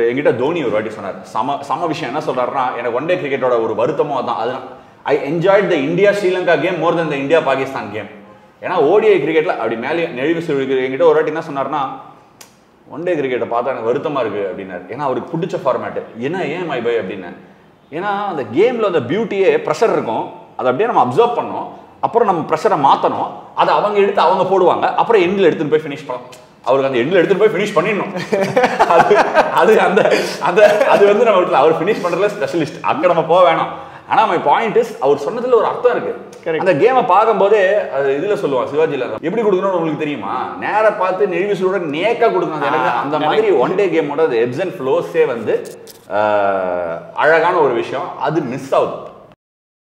என்கிட்ட தோனி ஒரு வாட்டி சொன்னார் சம சம விஷயம் என்ன சொல்றாருன்னா எனக்கு ஒன் டே கிரிக்கெட்டோட ஒரு வருத்தமும் அதான் அது I enjoyed the India Sri Lanka game more than the India Pakistan game ஏன்னா ஓடிஐ கிரிக்கெட்ல அப்படி மேலே நெழிவு சுழிக்கு என்கிட்ட ஒரு வாட்டி என்ன சொன்னார்னா ஒன் டே கிரிக்கெட்டை பார்த்தா எனக்கு வருத்தமா இருக்கு அப்படின்னாரு ஏன்னா அவருக்கு பிடிச்ச ஃபார்மேட் என்ன ஏன் மை பை அப்படின்னு ஏன்னா அந்த கேம்ல அந்த பியூட்டியே ப்ரெஷர் இருக்கும் அதை அப்படியே நம்ம அப்சர்வ் பண்ணோம் அப்புறம் நம்ம ப்ரெஷரை மாற்றணும் அதை அவங்க எடுத்து அவங்க போடுவாங்க அப்புறம் எண்டில் எடுத்துட்டு போய் ஃபினிஷ் பண்ணலாம் அவருக்கு அந்த எண்டில் எடுத்துட்டு போய் ஃபினிஷ் பண்ணிடணும் அது அது அந்த அந்த அது வந்து நம்ம விட்டுல அவர் ஃபினிஷ் பண்றதுல ஸ்பெஷலிஸ்ட் அங்க நம்ம போக வேணாம் ஆனா மை பாயிண்ட் இஸ் அவர் சொன்னதுல ஒரு அர்த்தம் இருக்கு Correct. அந்த கேமை பார்க்கும்போதே அது இதுல சொல்லுவான் சிவாஜில எப்படி கொடுக்கணும்னு உங்களுக்கு தெரியுமா நேரா பார்த்து நெழிவிசலோட நேக்கா கொடுக்கணும் அது எனக்கு அந்த மாதிரி ஒன் டே கேமோட எப்ஸ் அண்ட் ஃப்ளோஸே வந்து ஆஹ், அழகான ஒரு விஷயம் அது மிஸ் ஆகுது